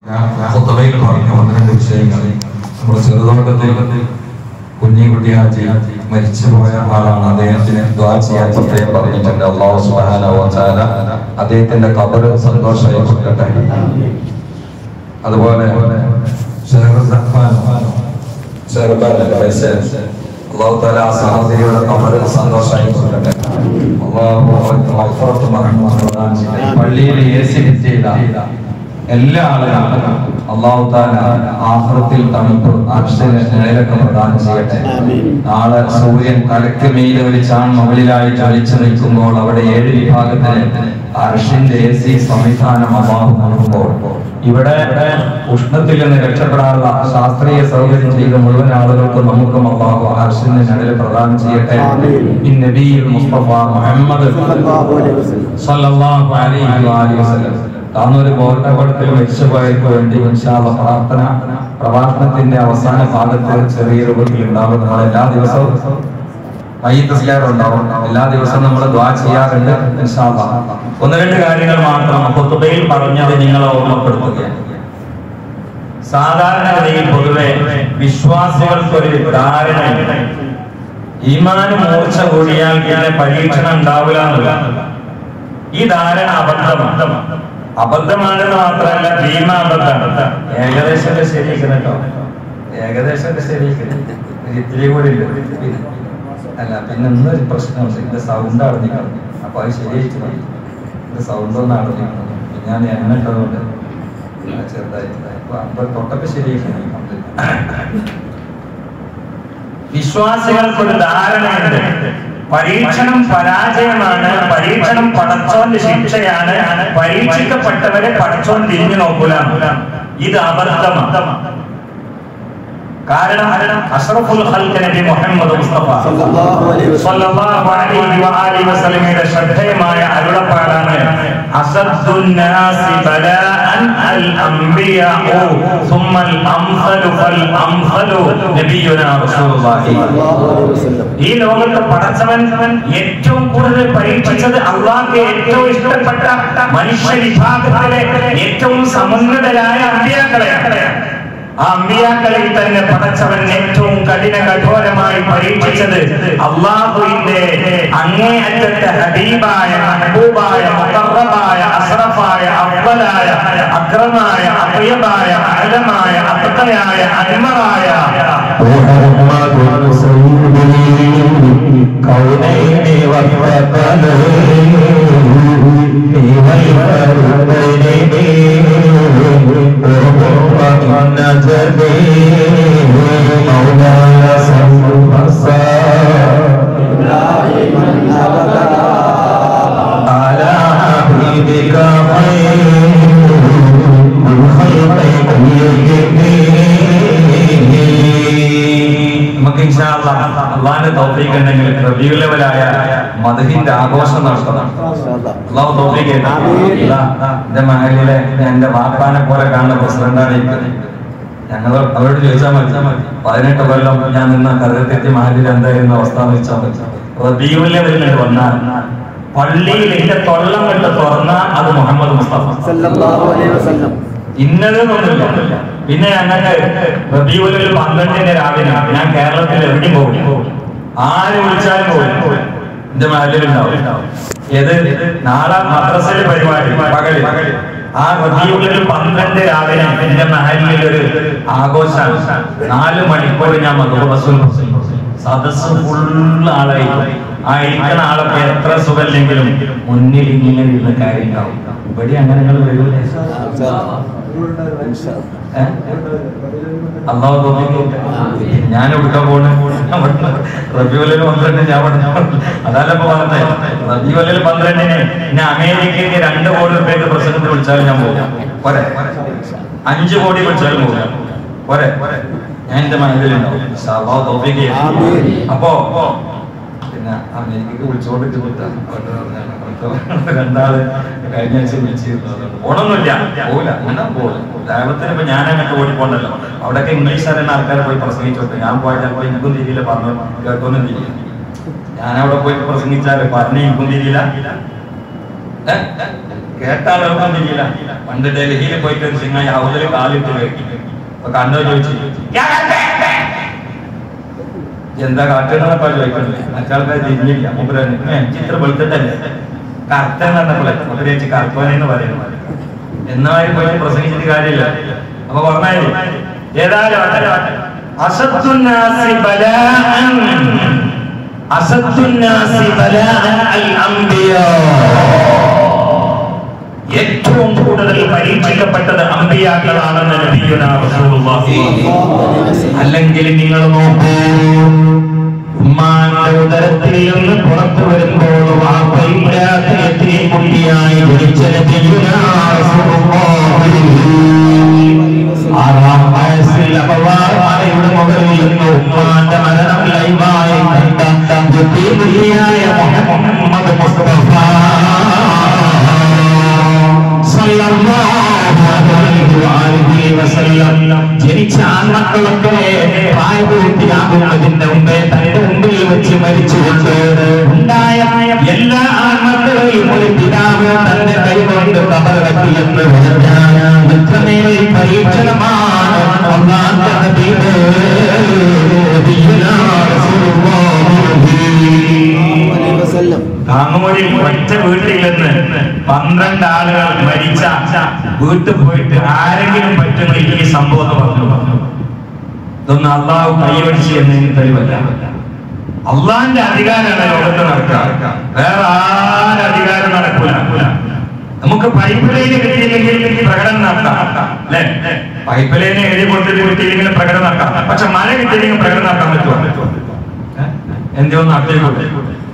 ഖുത്ബയിൽ പറഞ്ഞ ഒന്ന് രണ്ട് വിഷയങ്ങൾ നമ്മുടെ ചെറുതോട്ടത്തിൽ കുഞ്ഞിക്കുട്ടി ഹാജി മരിച്ചുപോയ ആളാണ് അദ്ദേഹത്തിന് ദ്വാ ചെയ്യാൻ പ്രത്യേകം പറഞ്ഞിട്ടുണ്ട് അള്ളാഹു സുബ്ഹാനഹു വ തആല അദ്ദേഹത്തിന്റെ ഖബർ സന്തോഷമായി കൊടുക്കട്ടെ അതുപോലെ ഷെഹർ റഹ്മാൻ ഷെഹർബാൻ ഫൈസൽ അള്ളാഹു തആല ആ സഹോദരിയുടെ ഖബർ സന്തോഷമായി കൊടുക്കട്ടെ അള്ളാഹു അവർക്ക് മഗ്ഫിറത്തും റഹ്മത്തും പ്രദാനം ചെയ്യട്ടെ. പള്ളിയിൽ എ സി ഫിറ്റ് ചെയ്ത എല്ലാ ആളുകളും അള്ളാഹു താല ആഹ്റത്തിൽ തണുപ്പ് അർഷന് നിഴലൊക്കെ പ്രദാനം ചെയ്യട്ടെ നാളെ സൂര്യൻ തലക്ക് മീതെ ഒരു ചാൺ മുകളിലായി ജ്വലിച്ചു നിൽക്കുമ്പോൾ അവിടെ ഏഴ് വിഭാഗത്തിന് അർഷിന്റെ എ സി സംവിധാനം അള്ളാഹു നൽകുമ്പോൾ ഇവിടെ ഉഷ്ണത്തിൽ നിന്ന് രക്ഷപ്പെടാനുള്ള ശാസ്ത്രീയ സൗകര്യം ചെയ്ത മുഴുവൻ ആളുകൾക്കും നമുക്കും അള്ളാഹു അർഷിന്റെ നിഴൽ പ്രദാനം ചെയ്യട്ടെ ഈ നബിയിൽ മുസ്തഫ മുഹമ്മദ് സല്ലല്ലാഹു അലൈഹി വആലിഹി വസല്ലം താന്നൊരു ബോധപടത്തിൽ മരിച്ചുപോയവർക്ക് വേണ്ടി ഇൻഷാല്ല പ്രാർത്ഥന പ്രഭാഷണത്തിന്റെ അവസാന ഭാഗത്ത് ചെറിയ രൂപത്തിൽ ഉണ്ടാവും നമ്മൾ എല്ലാ ദിവസവും വൈകിട്ട് ഉണ്ടാവും എല്ലാ ദിവസവും നമ്മൾ ദ്വാ ചെയ്യാറുണ്ട് ഇൻഷാല്ല ഒന്ന് രണ്ട് കാര്യങ്ങൾ മാത്രം ഖുത്ബയിൽ പറഞ്ഞത് നിങ്ങളെ ഓർമ്മപ്പെടുത്തുകയാണ് സാധാരണഗതിയിൽ പൊതുവെ വിശ്വാസികൾക്കൊരു ധാരണയുണ്ട് ഈമാന് മൂർച്ച കൂടിയാൽ പിന്നെ പരീക്ഷണം ഉണ്ടാവില്ല എന്നുള്ള ഈ ധാരണ അബദ്ധമാണ് അബദ്ധമാണെന്ന് മാത്രമല്ല ഭീമ അബദ്ധമാണ് ഏകദേശം ശരിയാക്കണം കേട്ടോ ഏകദേശം ശരിയായി ഇത്തിരി കൂടി ഉണ്ട് അല്ല പിന്നെ ഇന്നൊരു പ്രശ്നമുണ്ട് ഇത് സൗണ്ട് അടഞ്ഞിക്കണം അപ്പൊ അത് ശരിയായിട്ട് മതി ഇത് സൗണ്ട് ഒന്ന് അടഞ്ഞിക്കണം ഞാൻ എണ്ണ ഇട്ടതുകൊണ്ട് ചെറുതായിട്ട് അപ്പൊ അപ്പൊ തൊട്ടൊക്കെ ശരിയാക്കണം വിശ്വാസികൾക്കൊരു ധാരണയുണ്ട് പരീക്ഷണം പരാജയമാണ് പരീക്ഷണം പടച്ചോന്റെ ശിക്ഷയാണ് പരീക്ഷിക്കപ്പെട്ടവരെ പടച്ചോൻ തിരിഞ്ഞു നോക്കൂല ഇത് അബദ്ധമാണ് കാരണം അഷ്റഫുൽ ഖൽഖ് നബി മുഹമ്മദ് മുസ്തഫ സ്വല്ലല്ലാഹു അലൈഹി വആലിഹി വസല്ലമയുടെ ശ്രദ്ധേയമായ അരുളപ്പാടാണ് അസദ്ദുൻ നാസി ബലാഅൻ അൽ അംബിയാഉ സുമ്മൽ അംസലു ഫൽ അംസലു നബിയുനാ റസൂലുള്ളാഹി ഈ ലോകത്ത് പടച്ചവൻ ഏറ്റവും കൂടുതൽ പരീക്ഷിച്ചത് അള്ളാഹ്ക്ക് ഏറ്റവും ഇഷ്ടപ്പെട്ട മനുഷ്യ വിഭാഗത്തിലെ ഏറ്റവും സമുന്നതരായ അമ്പിയാക്കളെയാണ് ആ അമ്പിയാക്കളിൽ തന്നെ പടച്ചവൻ ഏറ്റവും കഠിന കഠോരമായി പരീക്ഷിച്ചത് അള്ളാഹുവിന്റെ അങ്ങേയറ്റത്തെ ഹബീബായ മഹബൂബായ മുഖറബായ അസ്റഫായ അവലായ അക്രമായ അപ്രിയമായ അഹലമായ അത്തയായ അന്മറായ محمد سيدي كونين والثقلين والفرقين ومن نجدي مولاي صل وسلم على حبيبك خير الخلق كلهم നമുക്ക് ഇൻഷാ അല്ലാഹ് അള്ളാഹിന്റെ തൗഫീഖ് ഉണ്ടെങ്കിൽ റബീഉ ലെവലായ മദഹിന്റെ ആഘോഷം നടത്തണം അള്ളാഹു തൗഫീഖ് ചെയ്യട്ടെ. ഇതാ, എന്റെ മഹലിലെ ഞാൻ എന്റെ വാപ്പാനെ പോലെ കാണുന്ന പ്രസിഡന്റാണ് ഇരിക്കുന്നത് ഞങ്ങൾ അവരോട് ചോദിച്ചാൽ മതി പതിനെട്ട് കൊല്ലം ഞാൻ നിന്ന കറുകത്തെറ്റി മഹലിൽ എന്തായിരുന്നു അവസ്ഥ എന്ന് വെച്ചാൽ മതി റബീഉൽ ലെവലിൽ വന്നാൽ പള്ളിയിൽ എന്റെ തൊള്ളം കണ്ട് തുറന്ന അത് മുഹമ്മദ് മുസ്തഫ ഇന്നതെന്നൊന്നുമില്ല പിന്നെ ഞങ്ങൾക്ക് റബീഉൽ പന്ത്രണ്ടിന്റെ രാവിലെ ഞാൻ കേരളത്തിൽ എവിടെയും പോകും ആര് വിളിച്ചാലും പോകും എന്റെ മഹലിലുണ്ടാവും ഏത് നാളെ മദ്രസയിലെ പരിപാടി പകല് ആ റബീഉൽ പന്ത്രണ്ട് രാവിലെ എന്റെ മഹലിൽ ഒരു ആഘോഷമാണ് നാല് മണിക്കൂർ ഞാൻ മധുറസുൽ സദസ് ഫുള്ള് ആളായി ആ ഇരിക്കുന്ന ആളൊക്കെ എത്ര സുഖമില്ലെങ്കിലും മുന്നിൽ ഇങ്ങനെ ഇരുന്ന് കാര്യം ഉണ്ടാവും ഇവിടെ അങ്ങനെ നിങ്ങൾ വരൂലേ ഏ? അള്ളാഹു തോന്നിക്കോട്ടെ. ഞാൻ എടുക്കാൻ പോണേ റബിവലിൽ പന്ത്രണ്ട് ഞാൻ പറഞ്ഞു അതല്ല ഇപ്പൊ പറഞ്ഞത് റബിവലിൽ പന്ത്രണ്ടിന് ഞാൻ അമേരിക്കയ്ക്ക് രണ്ട് കോടി റുപ്യക്ക് പ്രസിഡന്റ് വിളിച്ചാലും ഞാൻ പോകും പോരെ അഞ്ച് കോടി വിളിച്ചാലും പോകും പോരെ ഞാൻ എന്റെ മനസ്സിലുണ്ടാവും ഇൻഷാ അല്ലാഹു തൗഫീഖ് ചെയ്യട്ടെ. അപ്പോ പിന്നെ അമേരിക്കക്ക് വിളിച്ചോണ്ടിട്ട് രണ്ടാള് കഴിഞ്ഞ ആഴ്ച വിളിച്ചിരുന്നു ഓണൊന്നുമില്ല പോകില്ല ഒന്നും പോകില്ല ദേവത്തിന് ഇപ്പൊ ഞാൻ അങ്ങോട്ട് ഓടിപ്പോണ്ടല്ലോ അവിടെയൊക്കെ ഇംഗ്ലീഷ് അറിയുന്ന ആൾക്കാർ പോയി പ്രസംഗിച്ചോട്ടെ ഞാൻ പോയാൽ ചിലപ്പോ എനിക്കും തിരിയില്ല പറഞ്ഞു കേട്ടോന്നും തിരിയില്ല ഞാൻ അവിടെ പോയി പ്രസംഗിച്ചാല് പറഞ്ഞ എനിക്കും തിരിയില്ല കേട്ടാലൊന്നും ചെയ്യില്ല പണ്ട് ഡൽഹിയിൽ പോയിട്ട് ഒരു സിംഗായി ഹൗസിൽ കാലിട്ട് വെക്കി അപ്പൊ കണ്ടോ ചോദിച്ചു "ക്യാ കർത്തേ?" എന്താ കാട്ടുന്നപ്പോ ചോദിക്കുന്നത് മറ്റാൾക്കാർ തിരിഞ്ഞില്ല മൂപ്പര് പറഞ്ഞു, "ഏ, ചിത്ര വെളുത്തിട്ടല്ലേ കർത്തൻ കണ്ടപ്പോഴേ മൂപ്പര് വെച്ച് കർത്തോനെന്ന് പറയുന്നു എന്നാലും പോയി പ്രസംഗിച്ചിട്ട് കാര്യമില്ല അപ്പൊ പറഞ്ഞാല് ഏതായാലും ആട്ടെ. അസത്തുന്നാസി ബലാഅൻ അസത്തുന്നാസി ബലാഅൻ അൽ അംബിയാ ഏറ്റവും കൂടുതൽ പരീക്ഷിക്കപ്പെട്ടത് അമ്പിയാക്കളാണെന്ന് നബിയുനാ റസൂലുള്ളാഹി അല്ലെങ്കിൽ നിങ്ങൾ നോക്കൂ ഉമ്മാന്റെ ഉദരത്തിൽ നിന്ന് പുറത്തു വരുമ്പോൾ വാപ്പയില്ലാത്ത എത്തിരി കുട്ടിയായി ജനിച്ച നബിയുനാ റസൂലുള്ളാഹി ആറാം വയസ്സിൽ അപവാദയുടെ മുകളിൽ നിന്ന് ഉമ്മാന്റെ മരണം ലൈവായി കണ്ട യുദ്ധീയായ മുഹമ്മദ് മുസ്തഫ ജനിച്ച ആൺമക്കളൊക്കെ പ്രായപൂർത്തിയാകുന്നതിന്റെ മുമ്പേ തന്റെ മുമ്പിൽ വെച്ച് മരിച്ചുകൊണ്ട് ഉണ്ടായ എല്ലാ ആൺമക്കളെയും ഒരു പിതാവ് തന്റെ കൈകൊണ്ട് കബറക്കിയെന്ന് പറഞ്ഞാൽ ഇത്രമേൽ പരീക്ഷണമാണ് ഒന്നാമത്തെ നബിയുടെ നബിയുനാ റസൂലുള്ളാഹി. കാങ്ങോടി ഒറ്റ വീട്ടിൽ നിന്ന് പന്ത്രണ്ട് ആളുകൾ മരിച്ച വീട്ടിൽ പോയിട്ട് ആരെങ്കിലും പറ്റുമെങ്കിൽ ഈ സംഭവം എന്ന് പറഞ്ഞു ഇതൊന്നും അള്ളാഹു കൈവടിച്ച് എന്നതിന് തെളിവല്ല അള്ളാന്റെ അധികാരമാണ് ലോകത്ത് നടക്കുക വേറെ ആരുടെ അധികാരം നടക്കൂല നമുക്ക് പൈപ്പ് ലൈന് കിട്ടിയില്ലെങ്കിൽ പ്രകടനം നടത്താം അല്ലെ പൈപ്പ് ലൈന് എഴുതി കൊടുത്തിട്ട് കിട്ടിയില്ലെങ്കിൽ പ്രകടനം നടത്താം പക്ഷെ മഴ കിട്ടിയില്ലെങ്കിൽ പ്രകടനം നടത്താൻ പറ്റുമോ എന്തോ നടത്തിക്കൂടെ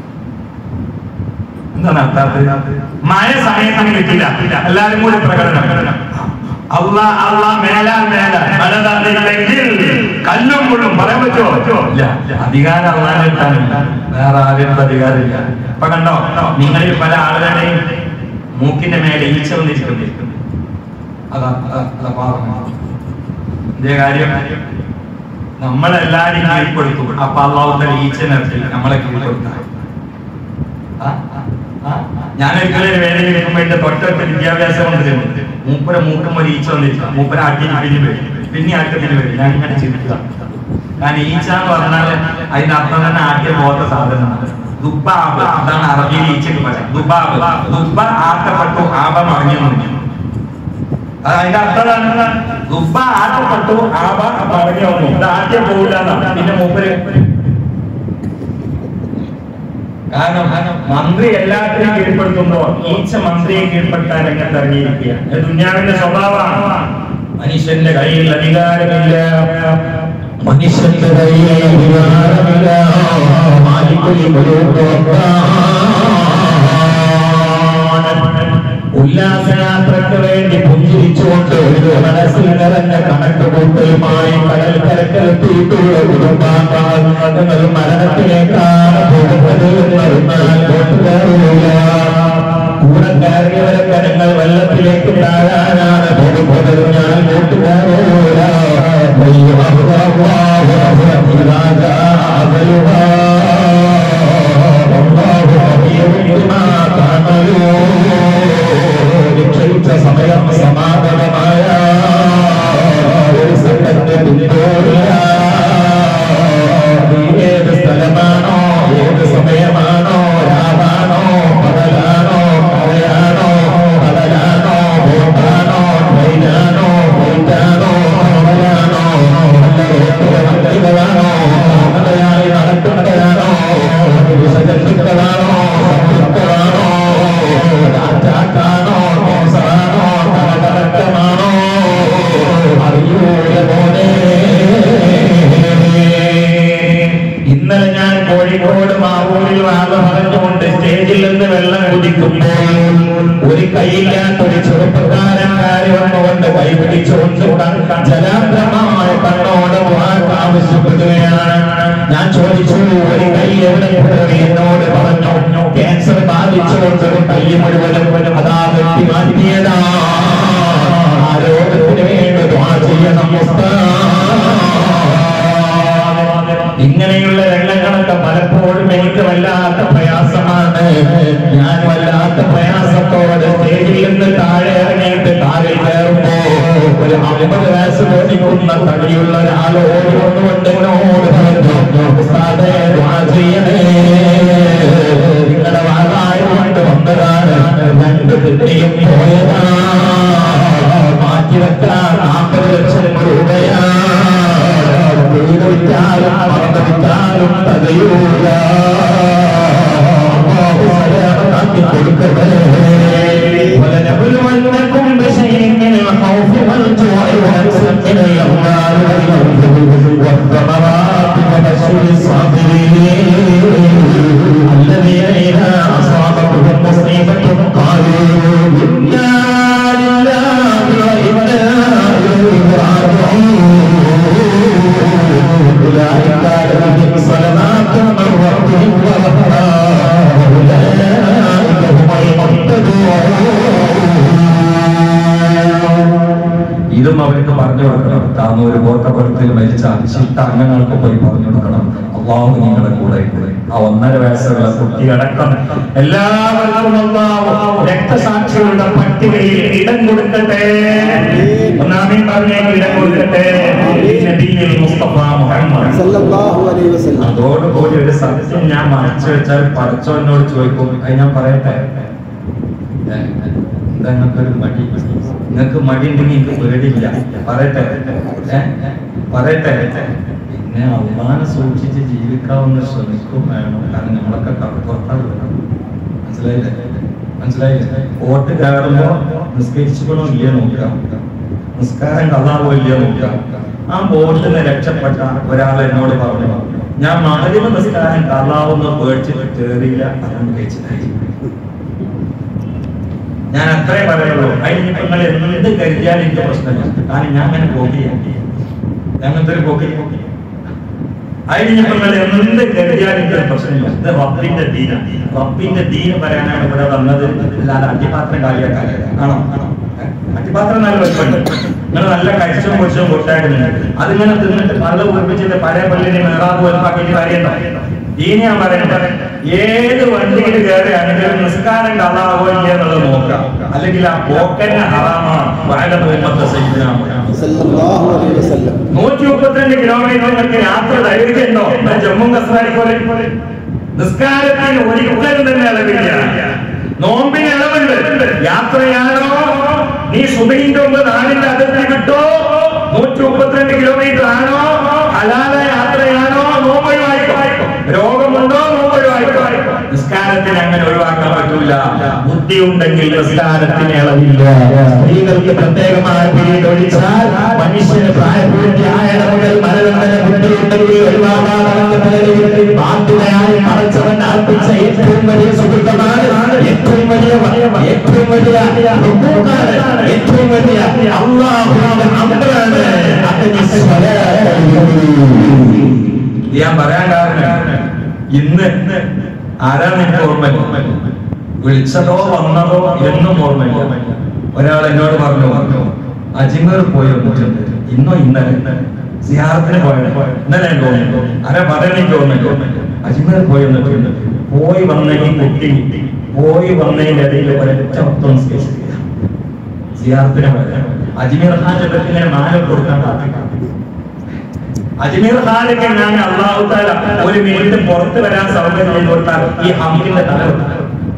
എന്താ നടത്താത്തത് മഴ സമയത്തിന് കിട്ടില്ല എല്ലാരും കൂടി പ്രകടനം അല്ല അല്ല മേലാൽ മേലാൽ മഴ തന്നില്ലെങ്കിൽ കല്ലും മുള്ളും പറയാൻ പറ്റുമോ ഇല്ല അധികാരം അള്ളാനെ കിട്ടാനില്ല വേറെ ആരും അധികാരമില്ല ഇപ്പൊ കണ്ടോ നിങ്ങളിൽ പല ആളുകളുടെയും മൂക്കിന്റെ മേലെ ഈച്ച വന്നിരിക്കുന്നു അതാ അതാ അതാ പാവം ഇതേ കാര്യം നമ്മളെല്ലാരും കീഴ്പ്പെടുത്തും അപ്പൊ അള്ളാഹുത്തല ഈച്ച നിർത്തി നമ്മളെ കീഴ്പ്പെടുത്താം ഞാൻ ഒരിക്കലും ഒരു വേദന കേൾക്കുമ്പോ എന്റെ തൊട്ടടുത്ത വിദ്യാഭ്യാസ മന്ത്രി മൂപ്പര മൂക്കം ഒരു ഈച്ച വന്നിരിക്കുക മൂപ്പര അടിയിൽ പിന്നെ വരും പിന്നെ ആക്കത്തിന് വരും ഞാൻ ഇങ്ങനെ ചിന്തിക്കുക കാരണം ഈച്ച എന്ന് പറഞ്ഞാൽ അതിന്റെ അർത്ഥം തന്നെ ആദ്യം പോകാത്ത സാധനമാണ് ദുബാബ് അതാണ് അറബിയിൽ ഈച്ചക്ക് പറയാം ദുബാബ് ദുബ ആക്കപ്പെട്ടു ആപം അറിഞ്ഞു അത് അതിന്റെ അർത്ഥം എന്താണ്? ദുബ ആക്കപ്പെട്ടു ആപ പറഞ്ഞു വന്നു ഇത് ആദ്യം പോകില്ല പിന്നെ മൂപ്പര് കാരണം മന്ത്രി എല്ലാത്തിനും കീഴ്പ്പെടുത്തുമ്പോ ഈച്ച മന്ത്രിയെ കീഴ്പ്പെടുത്താൻ രംഗത്ത് ഇറങ്ങിയിരിക്കുക ഇത് ദുന്യാവിന്റെ സ്വഭാവമാണ് മനുഷ്യന്റെ കയ്യിൽ അധികാരമില്ല മനുഷ്യന്റെ കയ്യിൽ അധികാരമില്ല മാലിക്കുലി ഉല്ലാസയാത്രയ്ക്ക് വേണ്ടി പുഞ്ചിരിച്ചുകൊണ്ട് മനസ്സിൽ നിറഞ്ഞ കണക്ക് കൂട്ടലുമായി കടൽ കരക്കെത്തിയിട്ടുള്ള കുടുംബാംഗങ്ങൾ മരണത്തിലേക്കാണ് പോകുന്നത് എന്നറിഞ്ഞാൽ കൂട്ടുകാരില്ല കൂടെ കയറിയവരെ കരങ്ങൾ വെള്ളത്തിലേക്ക് താഴാനാണ് പോകുന്നത് ഞാൻ കൂട്ടുകാരോല നിക്ഷയിച്ച സമയം സമാപനമായ ഒരു സംഘത്തെ പിന്തുടരുക ഏത് സ്ഥലമാണോ ഏത് സമയമാണോ രാവാണോ പകലാണോ കരയാണോ കടലാണോ ബോട്ടാണോ ട്രെയിനാണോ ബോട്ടാണോ കടലാണോ വണ്ടികളാണോ മലയാളി നടക്കുന്നതാണോ വിസർജിക്കുന്നതാണോ സത്യമാണോ രാജാക്കാണോ മോശമാണോ കടകടക്കമാണോ അറിയൂല മോനെ ഇന്നലെ ഞാൻ കോഴിക്കോട് മാവൂരിൽ വാഴ പറഞ്ഞുകൊണ്ട് സ്റ്റേജിൽ നിന്ന് വെള്ളം കുടിക്കുമ്പോൾ ഒരു കൈയില്ലാത്ത ഒരു ചെറുപ്പക്കാരൻ കാരി വന്നുകൊണ്ട് കൈ പിടിച്ചുകൊണ്ട് ജലാന്തരമായ കണ്ണോട് വാക്ക് ആവശ്യപ്പെടുകയാണ് ഞാൻ ചോദിച്ചു ഒരു കൈ എവിടെ പോയി എന്നോട് പറഞ്ഞു ക്യാൻസർ ബാധിച്ചുകൊണ്ട് ഒരു കൈ മുഴുവനും അതാ വെട്ടി മാറ്റിയതാ ആ രോഗത്തിന് വേണ്ടി ദ്വാ ചെയ്യണം ഉസ്താദ്. ഇങ്ങനെയുള്ള രംഗങ്ങളൊക്കെ പലപ്പോഴും എനിക്ക് വല്ലാത്ത പ്രയാസമാണ് ഞാൻ വല്ലാത്ത പ്രയാസത്തോടെ സ്റ്റേജിൽ നിന്ന് ഒന്നര വയസ്സ് തോന്നിക്കുന്ന തടിയുള്ള ഒരാളോട് ഒന്നുകൊണ്ട് എന്നോട് പറഞ്ഞു ഉസ്താദേ ദുആ ചെയ്യണേ നിങ്ങളുടെ വാതായ കൊണ്ട് വന്നതാണ് രണ്ട് കിട്ടിയും പോയതാ മാറ്റിവെക്കാൻ നാൽപ്പത് ലക്ഷം രൂപയാണ് വീട് വിറ്റാലും മറന്നു വിറ്റാലും തകയൂല അല്ലാഹു സലാമത്താക്കി കൊടുക്കട്ടെ ولنبلونكم بشيء من الخوف والجوع ونقص من الاموال والانفس والثمرات وبشر الصابرين الذين اذا اصابتهم مصيبه قالوا انا لله وانا اليه راجعون اولئك عليهم صلوات من ربهم ورحمه واولئك هم المهتدون ഇതും അവർക്ക് പറഞ്ഞു കൊടുക്കണം താന്നൂര് ഗോത്രപുരത്തിൽ മരിച്ച ശിഷ്ട അംഗങ്ങൾക്ക് പോയി പറഞ്ഞു കൊടുക്കണം അള്ളാഹു നിങ്ങളുടെ കൂടെ ഉണ്ട് ആ ഒന്നര വയസ്സുള്ള കുട്ടിയടക്കം എല്ലാവർക്കും അള്ളാഹു രക്തസാക്ഷികളുടെ പട്ടികയിൽ ഇടം കൊടുക്കട്ടെ ഒന്നാമീൻ പറഞ്ഞേക്ക് ഇടം കൊടുക്കട്ടെ നബിയിൽ മുസ്തഫ മുഹമ്മദ് സല്ലല്ലാഹു അലൈഹി വസല്ലം അതോടുകൂടി ഒരു സത്യം ഞാൻ മറച്ചു വെച്ചാൽ പടച്ചോനോട് ചോദിക്കും അത് ഞാൻ പറയട്ടെ ഏ, എന്താ നിങ്ങൾക്കൊരു മടി നിങ്ങൾക്ക് മടി ഉണ്ടെങ്കിൽ എനിക്ക് പേടിയില്ല പറയട്ടെ ഏ, പറയട്ടെ പിന്നെ അള്ളാനെ സൂക്ഷിച്ച് ജീവിക്കാവുന്ന ശ്രമിക്കും വേണം കാരണം നമ്മളൊക്കെ കടപ്പുറത്താണ് മനസ്സിലായില്ലേ മനസ്സിലായില്ലേ വോട്ട് കയറുമ്പോ നിസ്കരിച്ചുകൊണ്ടോ ഇല്ലേ നോക്കാം നിസ്കാരം കള്ളാവോ ഇല്ലയോ നോക്കാം ആ ബോട്ടിൽ നിന്ന് രക്ഷപ്പെട്ട ഒരാൾ എന്നോട് പറഞ്ഞു ഞാൻ മാധ്യമ നിസ്കാരം കള്ളാവുന്ന പേടിച്ചിട്ട് കേറിയില്ല അതുകൊണ്ട് കഴിച്ചിട്ടായി ഞാൻ അത്രേ പറയുള്ളൂ അതിന് നിങ്ങൾ എന്ത് കരുതിയാൽ എനിക്ക് പ്രശ്നമില്ല കാരണം ഞാൻ അങ്ങനെ പോക്കിയാണ് ഞങ്ങനത്തെ ഒരു പോക്കി അതിന് നിങ്ങൾ എന്ത് കരുതിയാൽ എനിക്ക് പ്രശ്നമില്ല ഇത് റബ്ബിന്റെ ദീന റബ്ബിന്റെ ദീന പറയാനാണ് ഇവിടെ വന്നത് അല്ലാതെ അടിപാത്രം കാലിയാക്കാനല്ല ആണോ ഏ? അടിപാത്രം നല്ല വലിപ്പമുണ്ട് നിങ്ങൾ നല്ല കഴിച്ചും പൊടിച്ചും കൊട്ടായിട്ടുണ്ട് അതിങ്ങനെ തിന്നിട്ട് പല ഉറപ്പിച്ചിട്ട് പഴയ പള്ളിനെ മേറാബ് വലുപ്പാക്കിയിട്ട് കാര്യണ്ടോ ദീന ഞാൻ പറയട്ടെ ഏത് വണ്ടിയിൽ കയറുകയാണെങ്കിലും നിസ്കാരം കള്ളാവോ ഇല്ല എന്നുള്ളത് നോക്കാം അല്ലെങ്കിൽ ആ പോക്കന്നെ ഹറാമാണ് വളരെ മുഹമ്മദ് സയ്യിദ്നാ മുഹമ്മദ് സല്ലല്ലാഹു അലൈഹി വസല്ലം നൂറ്റി മുപ്പത്തിരണ്ട് കിലോമീറ്റർ നിങ്ങൾക്ക് യാത്ര ദൈർഘ്യമുണ്ടോ ഞാൻ ജമ്മു കസ്രാരി പോലെ നിസ്കാരത്തിന് ഒരിക്കലും തന്നെ അളവില്ല നോമ്പിന് അളവുണ്ട് യാത്രയാണോ നീ സുബൈന്റെ മുമ്പ് നാടിന്റെ അതിർത്തി വിട്ടോ നൂറ്റി മുപ്പത്തിരണ്ട് കിലോമീറ്റർ ആണോ ഹലാല യാത്രയാണോ നോമ്പ് ഒഴിവായിക്കോ രോഗമുണ്ടോ നോമ്പ് ഒഴിവായിക്കോ നിസ്കാരത്തിന് അങ്ങനെ ഒഴിവാക്കാൻ പറ്റൂല ബുദ്ധി ഉണ്ടെങ്കിൽ നിസ്കാരത്തിന് അളവില്ല സ്ത്രീകൾക്ക് പ്രത്യേകമായ പീരീഡ് ഒഴിച്ചാൽ മനുഷ്യന് പ്രായപൂർത്തിയായ മുതൽ മരണം വരെ ബുദ്ധിയുണ്ടെങ്കിൽ ഒരുപാട് ബാധ്യതയായി മറച്ചവൻ അർപ്പിച്ച ഏറ്റവും വലിയ സുഹൃത്തമാണ് ഏറ്റവും വലിയ ഏറ്റവും വലിയ ഹുക്കൂക്കാണ്, ഏറ്റവും വലിയ അള്ളാഹുവിന്റെ അമറാണ് അതിന് സ്വലാത്ത്. ഞാൻ പറയാൻ കാരണം ഇന്ന് ആരാണ് എനിക്ക് ഓർമ്മ വിളിച്ചതോ വന്നതോ എന്നും ഓർമ്മയില്ല ഒരാൾ എന്നോട് പറഞ്ഞു പറഞ്ഞു അജ്മീർ പോയി വന്നിട്ടുണ്ട് ഇന്നോ ഇന്നലെ സിയാറത്തിന് പോയത് ഇന്നലെ എനിക്ക് ഓർമ്മ ആരാ പറയാൻ എനിക്ക് ഓർമ്മയില്ല അജ്മീർ പോയി വന്നിട്ടുണ്ട് പോയി വന്ന ഈ കുട്ടി പോയി വന്നതിന്റെ ഇടയിൽ ഒരൊറ്റ മൊത്തം നിസ്കരിച്ചിട്ടില്ല സിയാറത്തിന് പോയത് അജ്മീർ ഖാൻ ചിലർക്ക് ഇങ്ങനെ മാല കൊടുക്കാൻ കാത്തിക്കാം അജ്മീർ ഖാനൊക്കെ ഞാൻ അള്ളാഹു താല ഒരു മിനിറ്റ് പുറത്ത് വരാൻ സൗകര്യം ചെയ്ത് കൊടുത്താൽ ഈ ഹംക്കിന്റെ തല വെട്ടാം.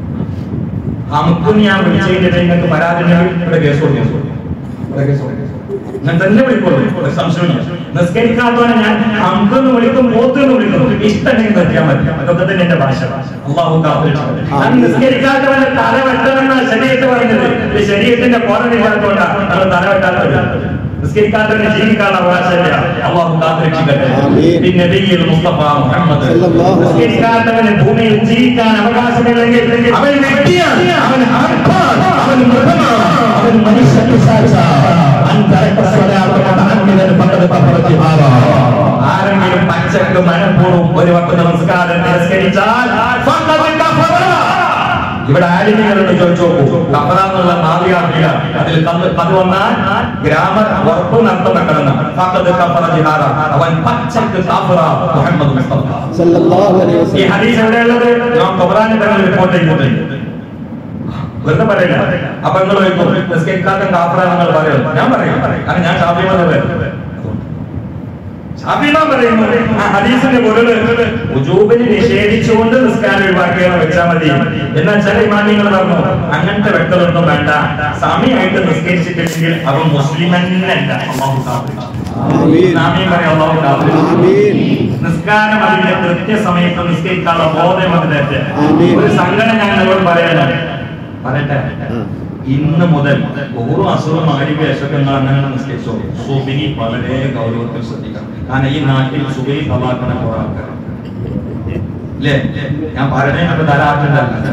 ഹംക്കും ഞാൻ വിളിച്ചതിന്റെ നിങ്ങൾക്ക് പരാതി ഉണ്ടെങ്കിൽ ഇവിടെ കേസ് കൊടുക്കും ഇവിടെ കേസ് കൊടുക്കും. ഞാൻ തന്നെ വിളിക്കുള്ളൂ ഒരു സംശയമില്ല നിസ്കരിക്കാത്തവനെ ഞാൻ ഹംക്കെന്ന് വിളിക്കും പോത്തെന്ന് വിളിക്കും ഇഷ്ടമെങ്കിൽ നിർത്തിയാൽ മതി അതൊക്കെ തന്നെ എന്റെ ഭാഷ അള്ളാഹു കാത്തിരക്ഷിക്കട്ടെ. ഞാൻ നിസ്കരിക്കാത്തവനെ തല വെട്ടണമെന്നാണ് ശരീരത്തെ പറഞ്ഞത് ഇത് ശരീരത്തിന്റെ കോടതിയില്ലാത്തതുകൊണ്ടാണ് നമ്മൾ തല വെട്ടാത്തത് നിസ്കരിക്കാത്തവന് ജീവിക്കാനുള്ള അവകാശമില്ല അള്ളാഹു കാത്തിരക്ഷിക്കട്ടെ ആമീൻ. പിന്നെ നബിയിൽ മുസ്തഫ മുഹമ്മദ് സല്ലല്ലാഹു അലൈഹി നിസ്കരിക്കാത്തവന് ഭൂമിയിൽ ജീവിക്കാൻ അവകാശമില്ലെങ്കിൽ അവൻ വ്യക്തിയാണ് അവൻ ആർപ്പാണ്, അവൻ മൃഗമാണ്, അവൻ മനുഷ്യ പിശാചാണ്. അൻ തറക്ക സ്വലാത്ത് മുതഅമ്മിദൻ ഫഖദ് കഫറ ജിഹാദാ. ആരെങ്കിലും പച്ചക്ക് മനഃപൂർവ്വം ഒരു വക്ത നമസ്കാരം തിരസ്കരിച്ചാൽ ഫഖദ് കഫറ. ഇവിടെ ആലിമികളോട് ചോദിച്ചു നോക്കൂ കഫറ എന്നുള്ള മാതൃകാർക്കില്ല അതിൽ കന്ന് അത് വന്നാൽ ഗ്രാമർ ഉറപ്പ് നടത്തപ്പെട്ടതെന്ന് ഫഖദ് കഫറ ജിഹാദ അവൻ പച്ചക്ക് കഫറ മുഹമ്മദ് മുസ്തഫ സല്ലല്ലാഹു അലൈഹി ഈ വസല്ലം ഹദീസ് എവിടെയുള്ളത് നാം ഖുർആനിൽ തന്നെ റിപ്പോർട്ട് ചെയ്യുന്നുണ്ട് വെറുതെ പറയില്ല അപ്പൊ നിങ്ങൾ ചോദിക്കും നിസ്കരിക്കാത്ത കാഫറ നിങ്ങൾ പറയും ഞാൻ പറയും കാരണം ഞാൻ ഷാഫി മതം ഷാഫിമാൻ പറയുന്നു ആ ഹദീസിന്റെ പൊരുള് ഉജൂബിനെ നിഷേധിച്ചുകൊണ്ട് നിസ്കാരം ഒഴിവാക്കിയാണ് വെച്ചാൽ മതി എന്നാൽ ചില ഇമാമിങ്ങൾ പറഞ്ഞു അങ്ങനത്തെ വ്യക്തതൊന്നും വേണ്ട സമയമായിട്ട് നിസ്കരിച്ചിട്ടില്ലെങ്കിൽ അവൻ മുസ്ലിം തന്നെയല്ല അള്ളാഹു കാഫിർ. ആമീൻ. ആമീൻ പറയാം അള്ളാഹു കാഫിർ. ആമീൻ. നിസ്കാരം അതിന്റെ കൃത്യസമയത്ത് നിസ്കരിക്കാനുള്ള ബോധം അതിനകത്ത് ആമീൻ. ഒരു സംഘടന ഞാൻ നിങ്ങളോട് പറയാനാണ് പറയട്ടെ ആ. ഇന്ന് മുതൽ ഓരോ അസുഖം ആരോഗ്യ അശോകം നിങ്ങൾ അങ്ങനെ നിസ്കരിച്ചോ സുബിനി വളരെ ഗൗരവത്തിൽ ശ്രദ്ധിക്കണം കാരണം ഈ നാട്ടിൽ സുബിനി തലാക്കണ കുറെ ആൾക്കാർ അല്ലേ ഞാൻ പറയുന്നത് ധാരാളത്തില്ല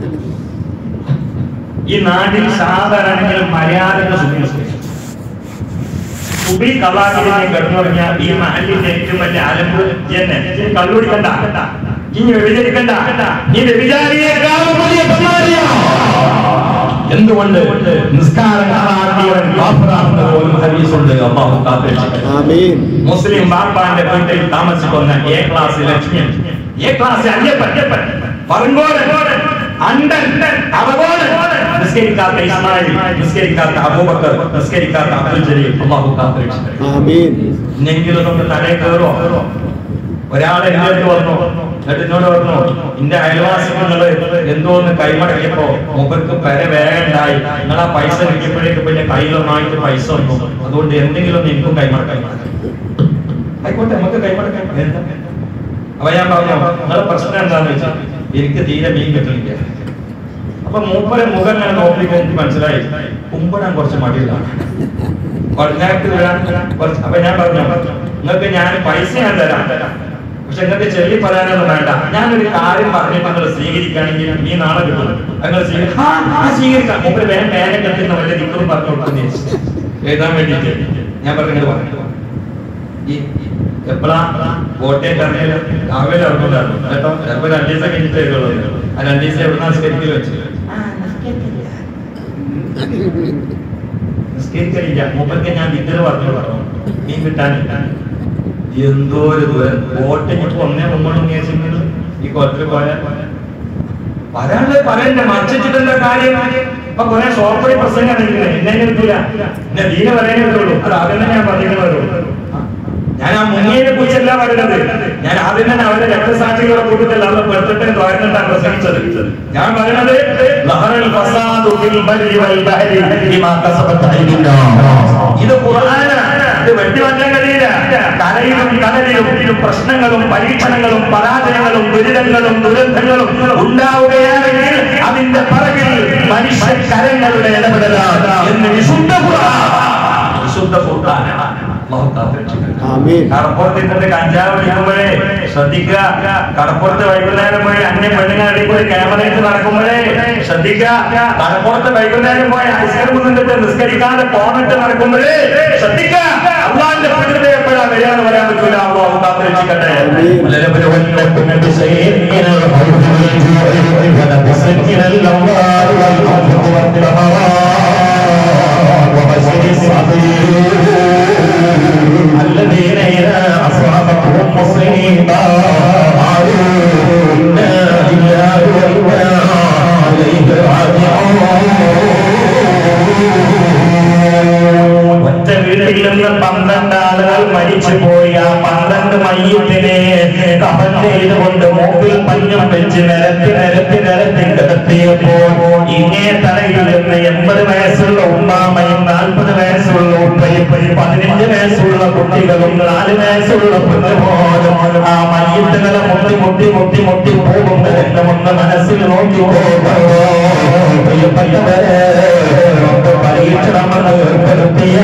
ഈ നാട്ടിൽ സാധാരണ മര്യാദക്ക് സുബിനി നിസ്കരിച്ചു സുബി കലാകിനെ കിടന്നുറങ്ങിയ ഈ നാട്ടിന്റെ ഏറ്റവും വലിയ അലമ്പ് എന്നെ കള്ളുടിക്കണ്ട ഇനി വ്യഭിചരിക്കണ്ട ഈ വ്യഭിചാരിയേക്കാളും വലിയ പെണ്ണാരിയാണ്. എന്തുകൊണ്ട് നിസ്കാരം കാണാതിയവൻ കാഫറാണെന്ന് പോലും ഹദീസുണ്ട് അള്ളാഹു കാത്തിരക്ഷിക്കട്ടെ ആമീൻ മുസ്ലിം ബാപ്പാന്റെ വീട്ടിൽ താമസിക്കുന്ന A class Lakshmi A class Ayyappan പറങ്കോടൻ അണ്ടൻ അവഗോടൻ നിസ്കരിക്കാത്ത ഇസ്മായിൽ നിസ്കരിക്കാത്ത അബൂബക്കർ നിസ്കരിക്കാത്ത അബ്ദുൽ ജലീൽ അള്ളാഹു കാത്തിരക്ഷിക്കട്ടെ ആമീൻ ഇന്നെങ്കിലും നമുക്ക് തലേ കയറോ ഒരാളെ എന്റെ അടുത്ത് വന്നു എന്നിട്ട് എന്നോട് പറഞ്ഞു എന്റെ അയൽവാസികള് എന്തോ ഒന്ന് കൈമടക്കിയപ്പോ മൂപ്പർക്ക് പെര വേഗണ്ടായി നിങ്ങൾ ആ പൈസ കിട്ടിയപ്പോഴേക്ക് പിന്നെ കയ്യിലൊന്നായിട്ട് പൈസ വന്നു അതുകൊണ്ട് എന്തെങ്കിലും ഒന്ന് എനിക്കും കൈമടക്കാൻ ആയിക്കോട്ടെ നമുക്ക് കൈമടക്കാൻ എന്താ? അപ്പൊ ഞാൻ പറഞ്ഞു നിങ്ങളുടെ പ്രശ്നം എന്താന്ന് വെച്ചാൽ എനിക്ക് തീരെ മീൻ കിട്ടുന്നില്ല അപ്പൊ മൂപ്പരെ മുഖം ഞാൻ നോക്കിയപ്പോ എനിക്ക് മനസ്സിലായി കുമ്പിടാൻ കുറച്ച് മടിയിലാണ് പടിഞ്ഞാറ്റ് വരാൻ കുറച്ച് അപ്പൊ ഞാൻ പറഞ്ഞു നിങ്ങൾക്ക് ഞാൻ പൈസ ഞാൻ തരാം പക്ഷെ നിങ്ങൾക്ക് ചെല്ലി പറയാനൊന്നും വേണ്ട ഞാനൊരു കാര്യം പറഞ്ഞിട്ട് നിങ്ങൾ സ്വീകരിക്കുകയാണെങ്കിൽ ഈ നാളെ കിട്ടും നിങ്ങൾ സ്വീകരിക്കാം ആ, ആ, സ്വീകരിക്കാം മൂപ്പര് വേഗം പേന കെട്ടുന്ന വല്ല ദിക്കറും പറഞ്ഞു കൊടുക്കുന്നു എഴുതാൻ വേണ്ടിയിട്ട് ഞാൻ പറഞ്ഞു പറഞ്ഞു ഈ എപ്പോഴാ കോട്ടയം ഇറങ്ങിയാലും രാവിലെ ഇറങ്ങില്ലായിരുന്നു കേട്ടോ ചിലപ്പോ രണ്ടു ദിവസം കഴിഞ്ഞിട്ടേ വരുള്ളൂ ആ രണ്ടു ദിവസം എവിടുന്നാ സ്കരിക്കൽ വെച്ച് നിസ്കരിക്കലില്ല മൂപ്പർക്ക് ഞാൻ വിദ്യ പറഞ്ഞു പറഞ്ഞു മീൻ കിട്ടാനില്ല എന്തോ ഒരു ദൂരം കോട്ടയ്ക്ക് ഒന്നേ മുമ്പോട്ടും കേസിങ്ങൾ ഈ കൊലത്തിൽ പോയാൽ വരാണ്ട് പറയണ്ട മറിച്ചിട്ടുള്ള കാര്യം ഇപ്പൊ കുറെ സോപ്പറി പ്രസംഗം എന്നെ കിട്ടില്ല എന്നെ ദീന പറയാനേ പറ്റുള്ളൂ അത് ആദ്യം തന്നെ ഞാൻ പറഞ്ഞിട്ടുള്ളൂ ഞാൻ ആ മുങ്ങിയെ കുറിച്ചല്ല പറയുന്നത് ഞാൻ ആദ്യം തന്നെ അവരുടെ രക്തസാക്ഷികളുടെ കൂട്ടത്തിൽ അവരെ പെടുത്തിട്ട് തോന്നുന്നുണ്ടാണ് പ്രസംഗിച്ചത് ഞാൻ പറയുന്നത് ലഹറൽ ഫസാദു ഫിൽ ബർരി വൽ ബഹരി ബിമാ കസബത് അയ്ദിന്നാസ്. ഇത് ഖുർആനാണ് ഇത് വെട്ടിമാറ്റാൻ കഴിയില്ല കരയിലും കടലിലും പ്രശ്നങ്ങളും പരീക്ഷണങ്ങളും പരാജയങ്ങളും ദുരിതങ്ങളും ദുരന്തങ്ങളും ഉണ്ടാവുകയാണെങ്കിൽ അതിന്റെ പിറകിൽ മനുഷ്യ കരങ്ങളുടെ ഇടപെടലാണ് എന്ന് വിശുദ്ധ ഖുർആൻ വിശുദ്ധ ഖുർആൻ അല്ലാഹു കാത്തിരക്ഷിക്കട്ടെ. ആമീൻ കടപ്പുറത്ത് ഇന്നത്തെ കഞ്ചാവ് പിടിക്കുമ്പോഴേ ശ്രദ്ധിക്കുക കടപ്പുറത്ത് വൈകുന്നേരം പോയി അന്യ പെണ്ണുങ്ങളുടെ പോയി ക്യാമറ ഇട്ട് നടക്കുമ്പോഴേ ശ്രദ്ധിക്കുക കടപ്പുറത്ത് വൈകുന്നേരം പോയി ഐസ്ക്രീം നിന്നിട്ട് നിസ്കരിക്കാതെ പോന്നിട്ട് നടക്കുമ്പോഴേ ശ്രദ്ധിക്കുക അള്ളാന്റെ പ്രകൃതി എപ്പോഴാ വരികയെന്ന് പറയാൻ പറ്റൂല അള്ളാഹു കാത്തിരക്ഷിക്കട്ടെ ولنبلونكم بشيء من الخوف والجوع ونقص من الأموال والأنفس والثمرات وبشر الصابرين الذين إذا أصابتهم مصيبة قالوا إنا لله وإنا إليه راجعون ഒറ്റ വീട്ടിൽ നിന്ന് പന്ത്രണ്ട് ആളുകൾ മരിച്ചുപോയി ആ പന്ത്രണ്ട് മയ്യത്തിനെ കഫൻ ചെയ്തുകൊണ്ട് മൂക്കിൽ പഞ്ഞം വെച്ച് നിരത്തി നിരത്തി നിരത്തി കിടത്തിയപ്പോൾ ഇങ്ങേ തലയിൽ നിന്ന് എൺപത് വയസ്സുള്ള ഉമ്മാമയും നാൽപ്പത് വയസ്സുള്ള ഉപ്പയും പതിനഞ്ച് വയസ്സുള്ള കുട്ടികളും നാല് വയസ്സുള്ള പെണ്ണുപോലും ആ മയ്യത്തുകളെ മുട്ടി മുട്ടി മുട്ടി മുട്ടി പോകുമ്പോൾ എന്റെ ഒന്ന് മനസ്സിൽ നോക്കി പോകുമ്പോ പ്രിയപ്പെട്ടവരെ നമുക്ക് പരീക്ഷണമെന്ന് ഏർപ്പെടുത്തിയ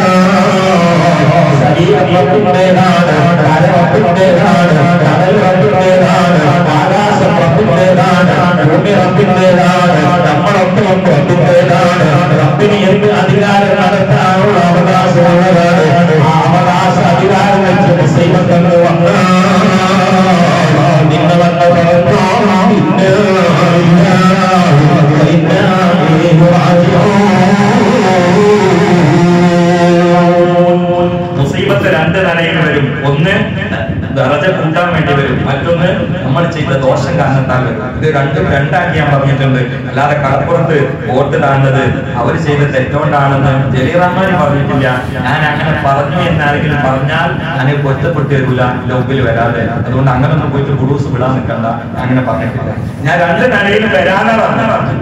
ശരീരത്തിൻ്റെതാണ് കരവത്തിൻ്റെതാണ് കടൽവത്തിൻ്റെതാണ് ആകാശം വത്തിൻ്റെതാണ് ഭൂമി റബ്ബിൻ്റെതാണ് നമ്മളൊക്കെ വത്തിൻ്റെതാണ് റബ്ബിന് എന്ത് അധികാരം നടത്താനുള്ള അവകാശമുള്ളതാണ് ആ അവകാശ അധികാരം വെച്ച് മുസ്ലിമത്തെന്ന് വന്നാൽ നിങ്ങൾ വന്ന പറഞ്ഞു ഇന്ന ഇന്ന ഇന്ന മുസീബത്ത് രണ്ട് നിലയിൽ വരും ഒന്ന് ദറജ കൂട്ടാൻ വേണ്ടി വരും മറ്റൊന്ന് നമ്മൾ ചെയ്ത ദോഷം കാരണത്താൽ വരും ഇത് രണ്ടും രണ്ടാക്കി ഞാൻ പറഞ്ഞിട്ടുണ്ട് അല്ലാതെ കടപ്പുറത്ത് വോട്ട് താണ്ടത് അവർ ചെയ്ത തെറ്റുകൊണ്ടാണെന്ന് ജലീറാമാൻ പറഞ്ഞിട്ടില്ല ഞാൻ അങ്ങനെ പറഞ്ഞു എന്നാരെങ്കിലും പറഞ്ഞാൽ ഞാൻ പൊറ്റപ്പെട്ട് തരൂല ലോക്കിൽ വരാതെ അതുകൊണ്ട് അങ്ങനെ ഒന്നും പോയിട്ട് കുടൂസ് വിടാൻ നിൽക്കണ്ട ഞാൻ അങ്ങനെ പറഞ്ഞിട്ടില്ല ഞാൻ രണ്ട് നിലയിൽ വരാനാ പറഞ്ഞു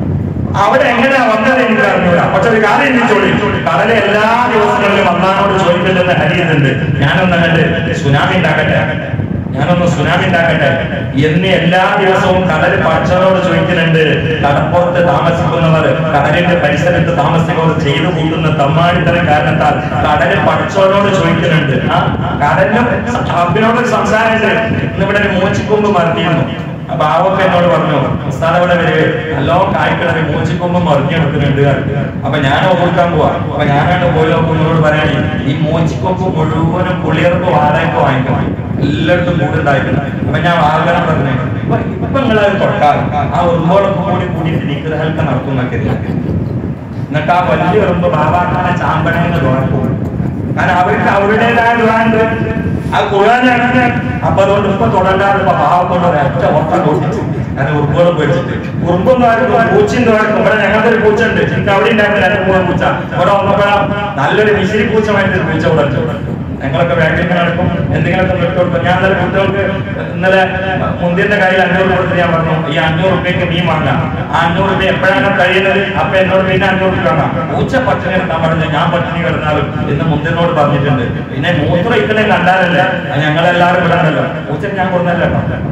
അവിടെ എങ്ങനെയാ വന്നത് എനിക്ക് അറിഞ്ഞൂല പക്ഷെ ഒരു കാര്യം എനിക്ക് ചോദിച്ചു കടലെ എല്ലാ ദിവസങ്ങളിലും അന്നാനോട് ചോദിക്കില്ലെന്ന് ഹരിയുന്നുണ്ട് ഞാനൊന്ന് അങ്ങോട്ട് സുനാമി ഉണ്ടാക്കട്ടെ ഞാനൊന്ന് സുനാമി ഉണ്ടാക്കട്ടെ എന്ന് എല്ലാ ദിവസവും കടൽ പക്ഷനോട് ചോദിക്കുന്നുണ്ട് കടപ്പുറത്ത് താമസിക്കുന്നവർ കടലിന്റെ പരിസരത്ത് താമസിക്കുന്നവർ ചെയ്തു കൂട്ടുന്ന തമ്മാടിത്തരം കാരണത്താൽ കടല് പക്ഷോനോട് ചോദിക്കുന്നുണ്ട് ആ കടലിനും റബ്ബിനോട് സംസാരമുണ്ട് ഇന്നിവിടെ ഒരു മൂച്ചിക്കൊമ്പ് മറിഞ്ഞിരുന്നു അപ്പൊ ആവൊക്കെ എന്നോട് പറഞ്ഞു ഉസ്താദ് ഇവിടെ വരെ നല്ലോ കായ്ക്കിടന്ന് മൂച്ചിക്കൊമ്പ് മറിഞ്ഞെടുക്കുന്നുണ്ട് അപ്പൊ ഞാൻ ഓർക്കാൻ പോവാ അപ്പൊ ഞാനാണ് പോയി നോക്കുന്നവരോട് പറയാൻ ഈ മൂച്ചിക്കൊമ്പ് മുഴുവനും പുളിയർക്ക് വാടകയ്ക്ക് വാങ്ങിക്കണം എല്ലായിടത്തും കൂടുണ്ടായിരുന്നു അപ്പൊ ഞാൻ വാങ്ങണം പറഞ്ഞു ഇപ്പൊ ഇപ്പൊ നിങ്ങളത് തൊട്ടാൽ ആ ഉറുമ്പോളൊക്കെ കൂടി കൂടിയിട്ട് നിഗ്രഹൽക്ക നടക്കുന്നൊക്കെ എന്നിട്ട് ആ വലിയ ഉറുമ്പ് ബാബാക്കാനെ ചാമ്പണേന്ന് തോന്നിപ്പോകും കാരണം അവർക്ക് അവരുടേതായ ദുരാണ്ട് ആ ഖുർആനാണ് അപ്പൊ അതുകൊണ്ട് ഇപ്പൊ തുടങ്ങാതെ ഇപ്പൊ പാവത്തോണ്ട് ഒരൊറ്റ ഓട്ടം ഓടിച്ചു ഞാൻ ഉറുമ്പുകൾ പേടിച്ചിട്ട് ഉറുമ്പൊന്നും ആർക്കും പൂച്ചയും തോർക്കും ഇവിടെ ഞങ്ങളുടെ ഒരു പൂച്ച ഉണ്ട് എനിക്ക് അവിടെ ഉണ്ടായിരുന്നില്ല രണ്ട് മൂന്ന് പൂച്ച ഇവിടെ വന്നപ്പോഴാ നല്ലൊരു വിശിരി പൂച്ചമായിട്ട് ഒരു പൂച്ച ഇവിടെ ഉണ്ട്. ഞങ്ങളൊക്കെ ബാങ്കിൽ നടക്കും എന്തെങ്കിലുമൊക്കെ വിട്ടു കൊടുക്കും ഞാൻ ഇന്നലെ കുട്ടികൾക്ക് ഇന്നലെ മുന്തിന്റെ കയ്യിൽ അഞ്ഞൂറ് കൊടുത്ത് ഞാൻ പറഞ്ഞു ഈ അഞ്ഞൂറ് റുപ്യക്ക് മീൻ വാങ്ങാം ആ അഞ്ഞൂറ് റുപ്യ എപ്പോഴാണ് കഴിയുന്നത് അപ്പൊ എന്നോട് പിന്നെ അഞ്ഞൂറ് റുപ്യ വാങ്ങാം പൂച്ച പട്ടിണി കിടക്കാൻ പറഞ്ഞു ഞാൻ പട്ടിണി കിടന്നാലും എന്ന് മുന്തിനോട് പറഞ്ഞിട്ടുണ്ട് പിന്നെ മൂത്രം ഇക്കണേ കണ്ടാലല്ലേ അത് ഞങ്ങളെല്ലാവരും വിടാനല്ലോ പൂച്ച ഞാൻ കൊടുന്നല്ലോ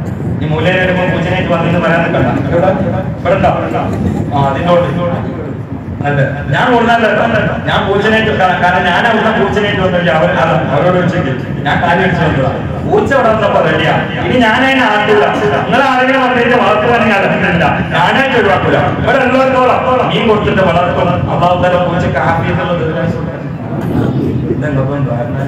ഈ മൂലയിൽ വരുമ്പോ പൂച്ചനായിട്ട് വന്നിട്ട് പറയാൻ നിൽക്കണ്ട ഇവിടെ ഇവിടെ ഉണ്ടോ? ആ അതിനോട് അല്ല ഞാൻ കൊടുന്നല്ലോ ഞാൻ പൂച്ചനായിട്ട് കാ- കാരണം ഞാൻ അവിടെ പൂച്ചനായിട്ട് വന്നില്ല അവർ അത് അവരോട് വെച്ചെങ്കിൽ ഞാൻ കാര്യം വെച്ച് വന്നതാ പൂച്ച ഇവിടെ വന്നപ്പോ റെഡിയാ ഇനി ഞാനതിനെ ആട്ടില്ല നിങ്ങൾ ആരെങ്കിലും വന്നിട്ട് വളർത്തുവാണെങ്കിൽ അലഹമില്ല ഞാനായിട്ട് ഒഴിവാക്കൂല ഇവിടെ ഉള്ളവർക്കോളം മീൻ കൊടുത്തിട്ട് വളർത്തും അള്ളാഹു തല പൂച്ചക്ക് ആഫിയത്തുള്ള ഇതെന്തൊക്കെ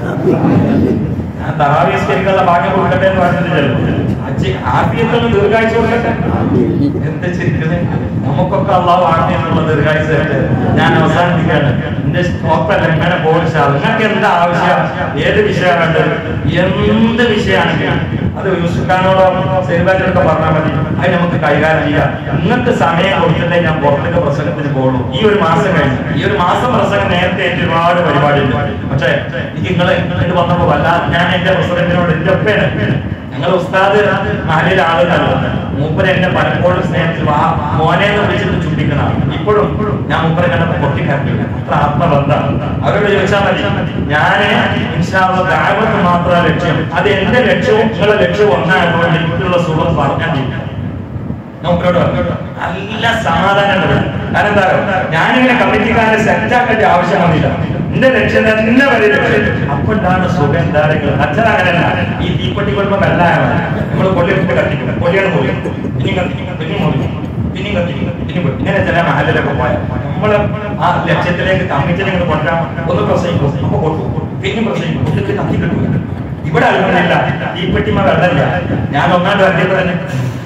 ഞാൻ തറാവീസ്കരിക്കാനുള്ള ഭാഗ്യം കൊടുക്കട്ടെ എന്ന് പറഞ്ഞിട്ടില്ലല്ലോ അച്ഛൻ ആഫിയത്തുള്ള ദീർഘാഴ്ച കൊടുക്കട്ടെ എന്താ ചെയ്തത് നമുക്കൊക്കെ അള്ളാഹു ആഫിയെന്നുള്ള ദീർഘാഴ്ച തരട്ടെ ഞാൻ അവസാനിപ്പിക്കുകയാണ് എന്റെ സ്റ്റോപ്പല്ല ഇങ്ങനെ പോകുന്ന സാർ നിങ്ങൾക്ക് എന്താ ആവശ്യം ഏത് വിഷയമാണ് എന്ത് വിഷയമാണെങ്കിലും അത് യൂസുഖാനോടോ സെലിബാറ്റോടൊക്കെ പറഞ്ഞാൽ മതി അത് നമുക്ക് കൈകാര്യം ചെയ്യാം നിങ്ങൾക്ക് സമയം കൊടുത്തിട്ടേ ഞാൻ പുറത്തേക്ക് പ്രസംഗത്തിന് പോകുള്ളൂ ഈ ഒരു മാസം കഴിഞ്ഞു ഈ ഒരു മാസം പ്രസംഗം നേരത്തെ എനിക്ക് ഒരുപാട് പരിപാടിയുണ്ട് പക്ഷേ എനിക്ക് നിങ്ങൾ ഇങ്ങോട്ട് വന്നപ്പോ വല്ല ഞാൻ എന്റെ പ്രസിഡന്റിനോട് എന്റെ ഒപ്പേണ് ഞങ്ങൾ ഉസ്താദ് മഹലിലെ ആളുകളല്ല മൂപ്പര് എന്നെ പലപ്പോഴും സ്നേഹത്തിൽ ആ മോനെ എന്ന് വിളിച്ചിട്ട് ചുണ്ടിക്കണം ഇപ്പോഴും ഞാൻ മൂപ്പരെ കണ്ടപ്പോ പൊട്ടിക്കാറില്ല അത്ര ആത്മബന്ധം അവരോട് ചോദിച്ചാൽ മതി ഞാന് ഇൻഷാള്ള ദാവത്ത് മാത്രം ലക്ഷ്യം അത് എന്റെ ലക്ഷ്യവും നിങ്ങളുടെ ലക്ഷ്യവും ഒന്നായതുകൊണ്ട് എനിക്കുള്ള സുഖം പറഞ്ഞാൽ നമുക്കോട് നല്ല സമാധാനം വരും കാരണം എന്താ ഞാനിങ്ങനെ കമ്മിറ്റിക്കാരെ സെറ്റാക്കേണ്ട ആവശ്യം വന്നില്ല എന്റെ ലക്ഷ്യം തന്നെ വരെ ലക്ഷ്യം അപ്പോഴാണ് സുഖം എന്താണെങ്കിലും അച്ഛൻ അങ്ങനെയല്ല ഈ തീപ്പെട്ടി കൊടുക്കുമ്പോൾ വെള്ളമായ നമ്മൾ കൊള്ളിട്ട് കത്തിക്കും കൊല്ലിയാണ് പോയി ഇനി കത്തിക്കും പിന്നെ മുറിക്കും പിന്നെ കത്തിക്കും പിന്നെ പോയി ഇങ്ങനെ ചില മഹലിലൊക്കെ പോയാൽ നമ്മള് ആ ലക്ഷ്യത്തിലേക്ക് കമ്മിറ്റിയിലേക്ക് കൊണ്ടുവരാൻ ഒന്ന് പ്രസംഗിക്കും അപ്പൊ കൊടുക്കും പിന്നെ പ്രസംഗിക്കും എന്നിട്ട് കത്തി കിട്ടൂല ഇവിടെ അല്ല തീപ്പെട്ടിമ വെള്ളമില്ല ഞാൻ ഒന്നാം വരട്ടിയപ്പോ തന്നെ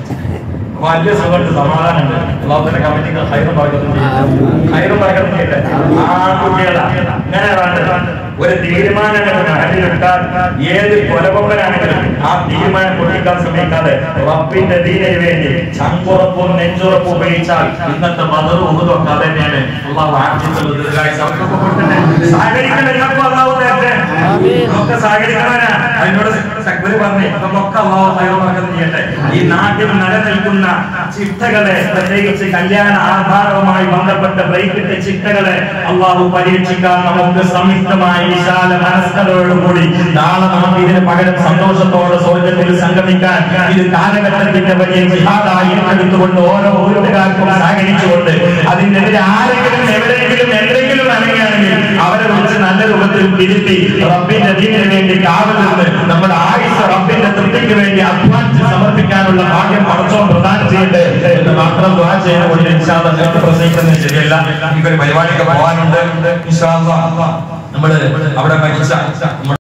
വലിയ സുഖമുണ്ട് സമാധാനമുണ്ട് അള്ളാഹുത്തിന്റെ കമ്മിറ്റിക്ക് ഹൈറും പറക്കുന്നു ഹൈറും പറക്കുന്നു ചെയ്യട്ടെ ആ കുട്ടികളാ ഇങ്ങനെ വേണ്ടത് ഒരു തീരുമാനം നാട്ടിലിട്ടാൽ ഏത് കൊലകൊമ്പനാണെങ്കിലും ആ തീരുമാനം പൊട്ടിക്കാൻ ശ്രമിക്കാതെ റബ്ബിന്റെ ദീനു വേണ്ടി ചങ്കുറപ്പും നെഞ്ചുറപ്പും ഉപയോഗിച്ചാൽ ഇന്നത്തെ മതറും ഉഹുദൊക്കെ അത് തന്നെയാണ് അള്ളാഹു ആഴ്ചയിൽ ദീർഘായുസ് അവർക്കൊക്കെ കൊടുത്തിട്ട് സഹകരിക്കുന്ന എല്ലാവർക്കും അള്ളാഹു തരട്ടെ നമുക്ക് സഹകരിക്കണവനാ അതിനോട് സക്ബര് പറഞ്ഞു നമുക്കൊക്കെ അള്ളാഹു ഹൈറും പറക്കുന്നു ചെയ്യട്ടെ ഈ നാട്ടിൽ നിലനിൽക്കുന്ന ചിട്ടകളെ പ്രത്യേകിച്ച് കല്യാണ ആധാരവുമായി ബന്ധപ്പെട്ട ബ്രേക്കിട്ട ചിട്ടകളെ അള്ളാഹു പരീക്ഷിക്കാൻ നമുക്ക് സംയുക്തമായി വിശാല മനസ്കതയോടുകൂടി നാളെ നമുക്ക് ഇതിന് പകരം സന്തോഷത്തോടെ സ്വർഗത്തിൽ സംഗമിക്കാൻ ഇത് കാലഘട്ടത്തിന്റെ വലിയ ജിഹാദായി എടുത്തുകൊണ്ട് ഓരോ വീട്ടുകാർക്കും സഹകരിച്ചുകൊണ്ട് അതിനെതിരെ ആരെങ്കിലും എവിടെയെങ്കിലും എന്തെങ്കിലും അനങ്ങുകയാണെങ്കിൽ അവരെ വിളിച്ച് നല്ല രൂപത്തിൽ തിരുത്തി റബ്ബിന്റെ ദീനിന് വേണ്ടി കാവൽ നിന്ന് നമ്മുടെ ആയുസ് റബ്ബിന്റെ തൃപ്തിക്ക് വേണ്ടി അധ്വാനിച്ച് സമർപ്പിക്കാനുള്ള ഭാഗ്യം പടച്ചോൻ പ്രദാനം ചെയ്യട്ടെ എന്ന് മാത്രം ദ്വാ ചെയ്യുന്നത് ഇൻഷാല്ല നേരത്തെ പ്രസംഗിക്കുന്നത് ശരിയല്ല എനിക്കൊരു പരിപാടിക്ക് പോകാനുണ്ട് ഇൻഷാ അല്ലാ. നമ്മള് അവിടെ മരിച്ച നമ്മുടെ